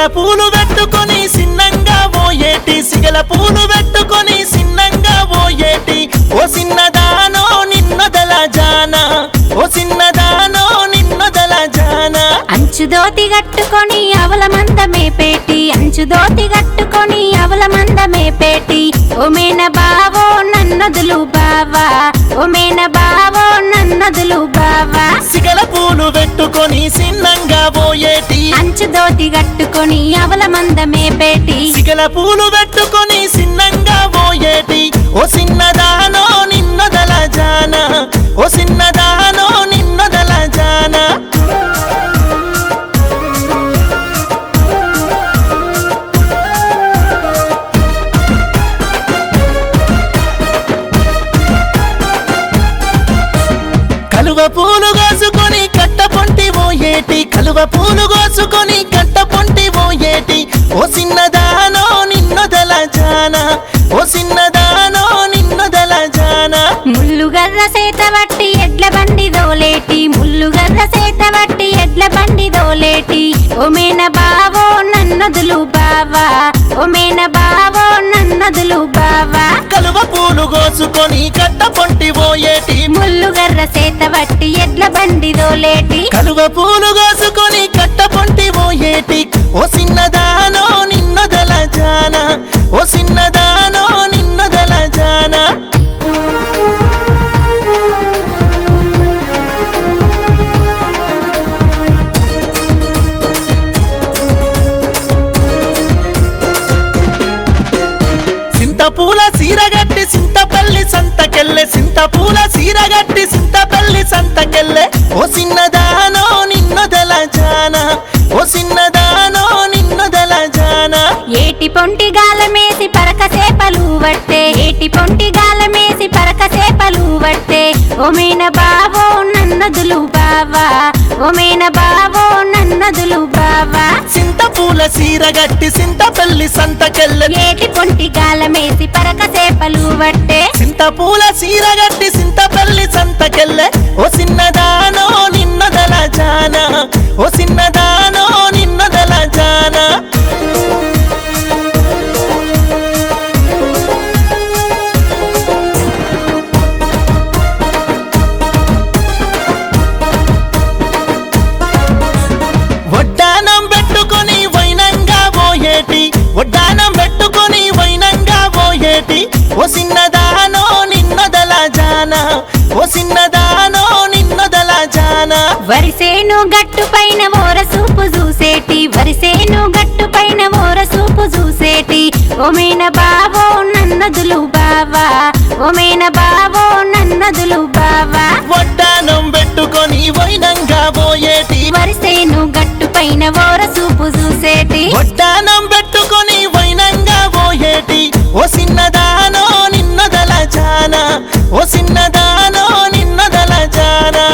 పూలు పెట్టుకొని సిన్నంగా ఓయేటి సిగల పూలు పెట్టుకొని సిన్నంగా ఓయేటి ఓ సిన్నదానో నిన్నదల జానా ఓ సిన్నదానో నిన్నదల జానా అంచు దోతి కట్టుకొని అవల మందమే పేటి అంచు దోతి కట్టుకొని అవల మందమే పేటి ఓమేన బావో నన్నదులు బావా ఓమేన బావో నన్నదులు బావా సిగల పూలు పెట్టుకొని సిన్నంగా ఓయేటి అంచు దోతి కట్టుకొని అవల మందమే పేటి సిగల పూలు పెట్టుకొని సిన్నంగా ఓయేటి ఓ సిన్నదానో నిన్నదల జానా ఓ సిన్నదానో నిన్నదల జానా కలువ పూలు కోసుకొని కట్ట పొంటి ఓయేటి కలువ పూలు కోసుకొని కట్ట పొంటి ఓయేటి ఓ సిన్నదానో నిన్నదల జానా ఓ సిన్నదానో నిన్నదల జానా ముల్లుగర్ర సేత వట్టి ఎడ్ల బండి దోలేటి ముల్లుగర్ర సేత వట్టి ఎడ్ల బండి దోలేటి ఓమేన బావో నన్నదులు బావా ఓమేన బావో నన్నదులు బావా కలువ పూలు కోసుకొని కట్ట పొంటి ఓయేటి ముల్లుగర్ర సేత వట్టి ఎడ్ల బండి దోలేటి కలువ పూలు కోసుకొని కట్ట పొంటి ఓయేటి ఓ సిన్నదానో నిన్నదల జానా ఓ సిన్నదానో నిన్నదల జానా సింతపూల సీరగట్టి సింతపల్లి సంతకెళ్ళే సింతపూల సీరగట్టి సింతపల్లి సంతకెళ్ళే ఓ సిన్నదానో నిన్నదల జానా ఓ సిన్నదానో నిన్నదల జానా ఏటి పొంటి గాలమేసి పరక సేపలు వట్టే ఏటి పొంటి గాలమేసి పరక సేపలు వట్టే ఓమేన బావో నన్నదులు బావా ఓమేన బావో నన్నదులు బావా సింతపూల సీరగట్టి సింతపల్లి సంతకెళ్ళే ఏటి పొంటి గాలమేసి పరక సేపలు వట్టే సింతపూల సీరగట్టి సింతపల్లి సంతకెళ్ళే ఓ సిన్నదానో నిన్నదల జానా ఓ సిన్నదానో నిన్నదల జానా వడ్డానం పెట్టుకొని వైనంగా పోయేటి వడ్డానం పెట్టుకొని వైనంగా పోయేటి ఓ సిన్నదానో నిన్నదల జానా ఓ సిన్నదానో నిన్నదల జానా వరిసేను గట్టు పైన ఓర సూపు చూసేటి వరిసేను గట్టు పైన ఓర సూపు చూసేటి ఓమేన బావో నన్నదులు బావా ఓమేన బావో నన్నదులు బావా వడ్డానం పెట్టుకొని వైనంగా పోయేటి వరిసేను గట్టు పైన ఓర సూపు చూసేటి వడ్డానం పెట్టుకొని వైనంగా పోయేటి ఓ సిన్నదానో నిన్నదల జానా ఓ సిన్నదానో నిన్నదల జానా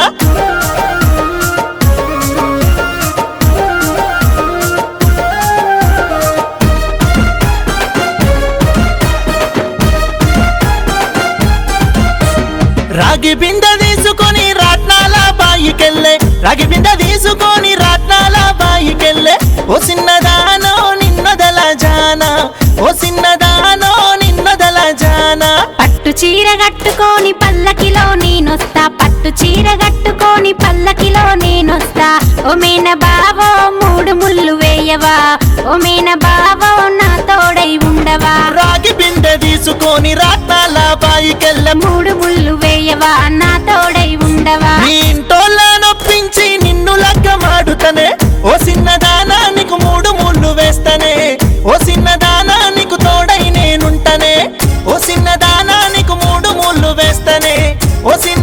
రాగి బిందె తీసుకొని రాట్నాల బాయికెళ్ళే రాగి బిందె తీసుకొని రాట్నాల బాయికెళ్ళే ఓ సిన్నదానో నిన్నదల జానా ఓ సిన్నదానో నిన్నదల జానా పట్టు చీర కట్టుకొని పల్లకిలో నేనొస్తా పట్టు చీర కట్టుకొని పల్లకిలో నేనొస్తా ఓమేన బావో మూడు ముళ్ళు వేయవా ఓమేన బావో నా తోడై ఉండవా రాగి బిందె తీసుకొని రాట్నాల బాయికెళ్ళే మూడు ముళ్ళు వేయవా నా తోడై ఉండవా నీ ఇంటోళ్ళ నొప్పించి నిన్ను లగ్గమాడుతనే ఓ సిన్నదానా నీకు మూడు ముళ్ళు వేస్తనే ఓ సిన్నదానా నీకు తోడై నేనుంటనే ఓ సిన్నదానా నీకు మూడు ముళ్ళు వేస్తనే ఓ సిన్న